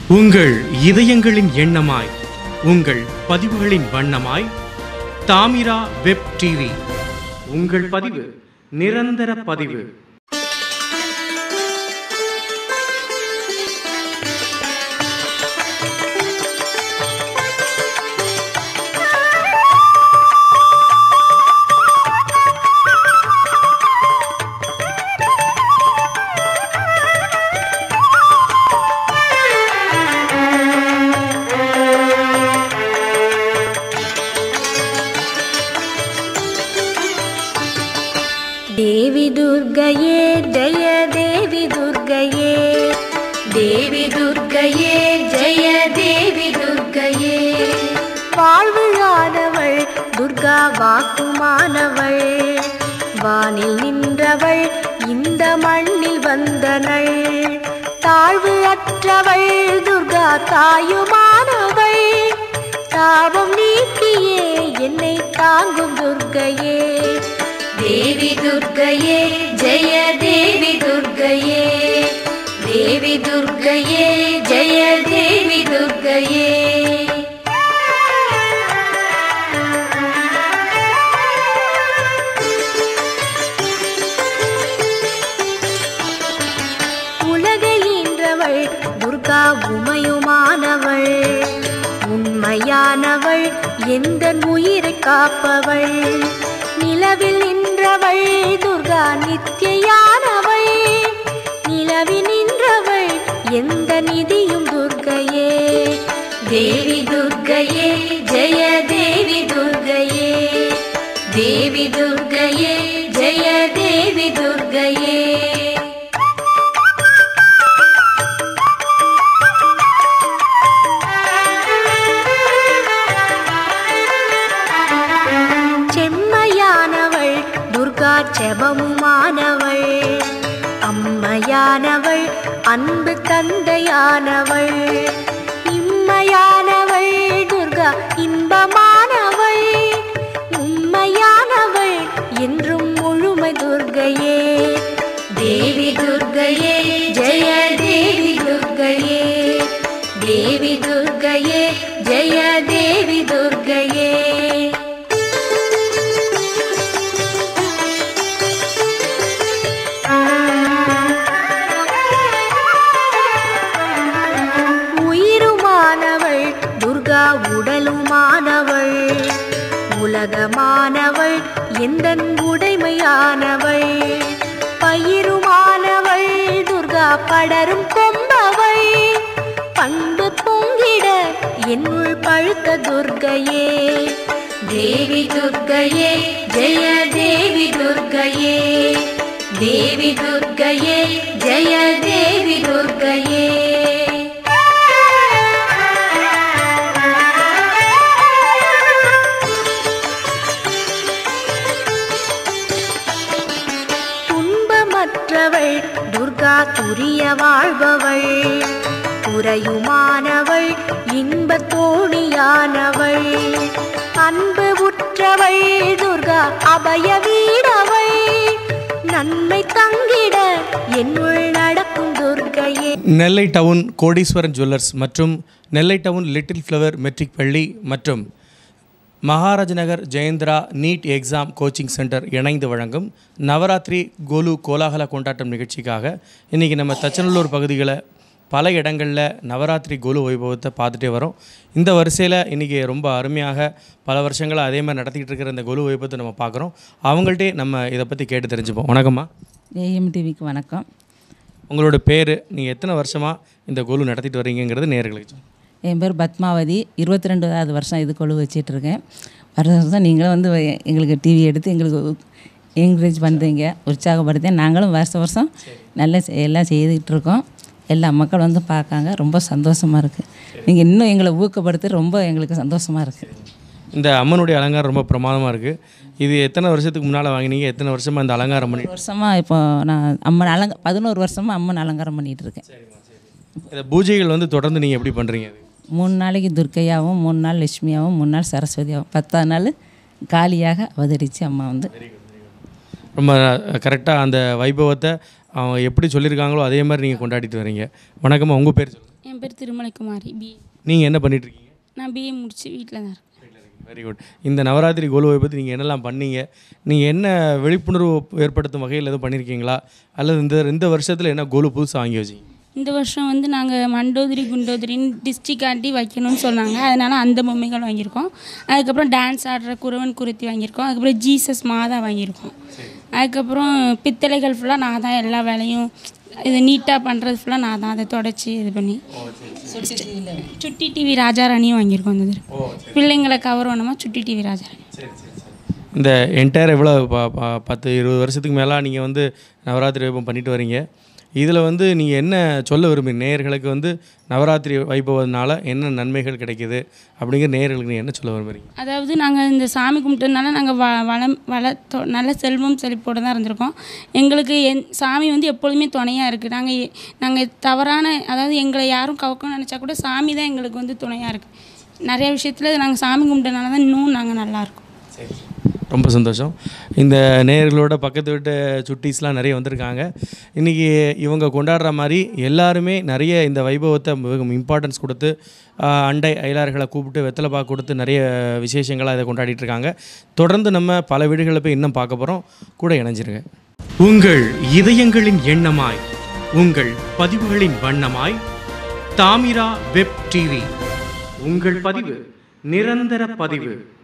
உங்கள் இதயங்களின் எண்ணமாய் உங்கள் பதிவுகளின் வண்ணமாய் தாமிரா வெப் டிவி உங்கள் பதிவு நிரந்தர பதிவு தேவி துர்க்கையே ஜெய தேவி துர்க்கையே தேவி துர்க்கையே ஜெய தேவி துர்க்கையே வாழ்வுளானவள் துர்கா வாக்குமானவள் வானில் நின்றவள் இந்த மண்ணில் வந்தனள் தாழ்வு அற்றவள் துர்கா தாயுமானவள் தாபம் நீக்கியே என்னை தாங்கும் துர்க்கையே தேவி துர்க்கையே ஜெய தேவி துர்க்கையே தேவி துர்க்கையே ஜெய தேவி துர்க்கையே உலகை ஈன்றவள் துர்கா உமையுமானவள் உண்மையானவள் எந்த உயிரை காப்பவள் நிலவில் நின்றவள் துர்கா நித்தியானவள் நிலவில் நின்றவள் எந்த நிதியும் துர்க்கையே தேவி துர்க்கையே ஜெய தேவி துர்க்கையே தேவி துர்க்கையே ஜெய தேவி துர்க்கையே செம்மையானவள் துர்கா செபமுமானவள் அம்மையானவள் அன்பு தந்தையானவள் இம்மையானவள் துர்கா இன்பமானவள் உண்மையானவள் என்றும் முழுமை துர்கையே தேவி துர்கையே ஜெய தேவி துர்கையே தேவி துர்கையே ஜெய தேவி துர்கையே உயிருமானவள் துர்கா உடலுமானவள் உலகமானவள் எந்த உடைமையானவள் பயிருமானவள் துர்கா படரும் கொம்பவள் பண்பு பொங்கிட என்னுள் பழுத்த துர்கையே தேவி துர்கையே ஜெய தேவி துர்கையே தேவி துர்கையே ஜெய தேவி துர்கையே துன்பமற்றவள் துர்கா துரிய வாழ்பவள் குறையுமானவள் இன்பத் தோணியானவள் அன்பு உற்றவள் துர்கா அபய வீடவள் நன்மை தங்கிட என்னுள் நடக்கும் துர்கையே நெல்லை டவுன் கோடீஸ்வரன் ஜுவல்லர்ஸ் மற்றும் Nellai town little flower matric பள்ளி மற்றும் Maharaj Nagar Jayendra NEET exam coaching centre இணைந்து வழங்கும் நவராத்திரி கோலு கோலாகல கொண்டாட்டம் நிகழ்ச்சிக்காக இன்றைக்கி நம்ம தச்சநல்லூர் பகுதிகளை பல இடங்களில் நவராத்திரி கோலு வைபவத்தை பார்த்துட்டே வரோம் இந்த வரிசையில் இன்றைக்கி ரொம்ப அருமையாக பல வருஷங்களாக அதே மாதிரி நடத்திக்கிட்டு இருக்கிற இந்த கோலு வைபவத்தை நம்ம பார்க்குறோம் அவங்கள்ட்டே நம்ம இதை பற்றி கேட்டு தெரிஞ்சுப்போம் வணக்கம்மா ஏஎம் டிவிக்கு வணக்கம் உங்களோட பேர் நீங்கள் எத்தனை வருஷமாக இந்த கோலு நடத்திட்டு வரீங்கங்கிறது நேர்களுக்கு சொல்லுங்க. என் பேர் பத்மாவதி இருபத்தி ரெண்டாவது வருஷம் இது கொழு வச்சிட்ருக்கேன் வருஷம் வருஷம் நீங்களும் வந்து எ- எங்களுக்கு டிவி எடுத்து எங்களுக்கு என்கரேஜ் பண்ணுறீங்க உற்சாகப்படுத்தி நாங்களும் வருஷம் வருஷம் நல்லா செ- எல்லாம் செய்துக்கிட்டு இருக்கோம் எல்லா மக்கள் வந்து பார்க்காங்க ரொம்ப சந்தோஷமாக இருக்குது நீங்கள் இன்னும் எங்களை ஊக்கப்படுத்தி ரொம்ப எங்களுக்கு சந்தோஷமாக இருக்குது இந்த அம்மனுடைய அலங்காரம் ரொம்ப பிரமாதமாக இருக்குது இது எத்தனை வருஷத்துக்கு முன்னால் வாங்கினீங்க எத்தனை வருஷமாக இந்த அலங்காரம் பண்ணி ஒரு வருஷமாக இப்போ நான் அம்மன் அலங்க பதினோரு வருஷமாக அம்மன் அலங்காரம் பண்ணிகிட்டு இருக்கேன் இந்த பூஜைகள் வந்து தொடர்ந்து நீங்கள் எப்படி பண்ணுறீங்க அது மூணு நாளைக்கு துர்க்கையாகவும் மூணு நாள் லட்சுமியாகவும் மூணு நாள் சரஸ்வதியாகவும் பத்தாவது நாள் காளியாக அவதரித்து அம்மா வந்து ரொம்ப கரெக்டாக அந்த வைபவத்தை அவங்க எப்படி சொல்லியிருக்காங்களோ அதே மாதிரி நீங்கள் கொண்டாடிட்டு வரீங்க வணக்கம்மா உங்கள் பேர் சொல்லுங்கள் என் பேர் திருமலைக்குமாரி பிஏ நீங்கள் என்ன பண்ணிட்டு இருக்கீங்க நான் பிஏ முடிச்சு வீட்டில் தான் இருக்கேன் வெரி குட் இந்த நவராத்திரி கோலுவை பற்றி நீங்கள் என்னெல்லாம் பண்ணீங்க நீங்கள் என்ன விழிப்புணர்வு ஏற்படுத்தும் வகையில் எதுவும் பண்ணியிருக்கீங்களா அல்லது இந்த இந்த வருஷத்தில் என்ன கோலு புதுசாக வாங்கி வச்சிங்க இந்த வருஷம் வந்து நாங்கள் மண்டோதிரி குண்டோதிரின்னு டிஸ்ட்ரிக் ஆண்டி வைக்கணும்னு சொன்னாங்க அதனால் அந்த பொம்மைகள் வாங்கியிருக்கோம் அதுக்கப்புறம் டான்ஸ் ஆடுற குறவன் குருத்தி வாங்கியிருக்கோம் அதுக்கப்புறம் ஜீசஸ் மாதா வாங்கியிருக்கோம் அதுக்கப்புறம் பித்தளைகள் ஃபுல்லாக நான் தான் எல்லா வேலையும் இது நீட்டாக பண்ணுறது ஃபுல்லாக நான் தான் அதை தொடச்சி இது பண்ணி சுட்டி டிவி ராஜாராணியும் வாங்கியிருக்கோம் அந்த தடவை. பிள்ளைங்களை கவர் பண்ணோமா சுட்டி டிவி ராஜாராணி இந்த என்டையர் எவ்வளோ ப- ப- பத்து இருபது வருஷத்துக்கு மேலே நீங்கள் வந்து நவராத்திரி வைபவம் பண்ணிட்டு வரீங்க இதில் வந்து நீங்கள் என்ன சொல்ல விரும்புறீங்க நேயர்களுக்கு வந்து நவராத்திரி வைபவத்தினால என்ன நன்மைகள் கிடைக்குது அப்படிங்கிற நேயர்களுக்கு நீங்கள் என்ன சொல்ல விரும்புறீங்க அதாவது நாங்கள் இந்த சாமி கும்பிட்டதுனால நாங்கள் வ வளம் வள தொ- நல்ல செல்வம் செழிப்போடு தான் இருந்திருக்கோம் எங்களுக்கு என் சாமி வந்து எப்பொழுதுமே துணையாக இருக்குது நாங்கள் நாங்கள் தவறான அதாவது எங்களை யாரும் கவக்கணும்னு நினச்சா கூட சாமி தான் எங்களுக்கு வந்து துணையாக இருக்குது நிறைய விஷயத்தில் நாங்கள் சாமி கும்பிட்டனால தான் இன்னும் நாங்கள் நல்லா இருக்கோம் ரொம்ப சந்தோஷம் இந்த நேயர்களோட பக்கத்து வீட்டு சுட்டீஸ்லாம் நிறைய வந்திருக்காங்க இன்றைக்கி இவங்க கொண்டாடுற மாதிரி எல்லாருமே நிறைய இந்த வைபவத்தை இம்பார்ட்டன்ஸ் கொடுத்து ஆஹ், அண்டை அயலார்களை கூப்பிட்டு வெத்தலை பாக்கு கொடுத்து நிறைய விசேஷங்களாக இதை கொண்டாடிட்டு இருக்காங்க தொடர்ந்து நம்ம பல வீடுகளில் போய் இன்னும் பார்க்க போகிறோம் கூட இணைஞ்சிருங்க உங்கள் இதயங்களின் எண்ணமாய் உங்கள் பதிவுகளின் வண்ணமாய் தாமிரா வெப் டிவி உங்கள் பதிவு நிரந்தர பதிவு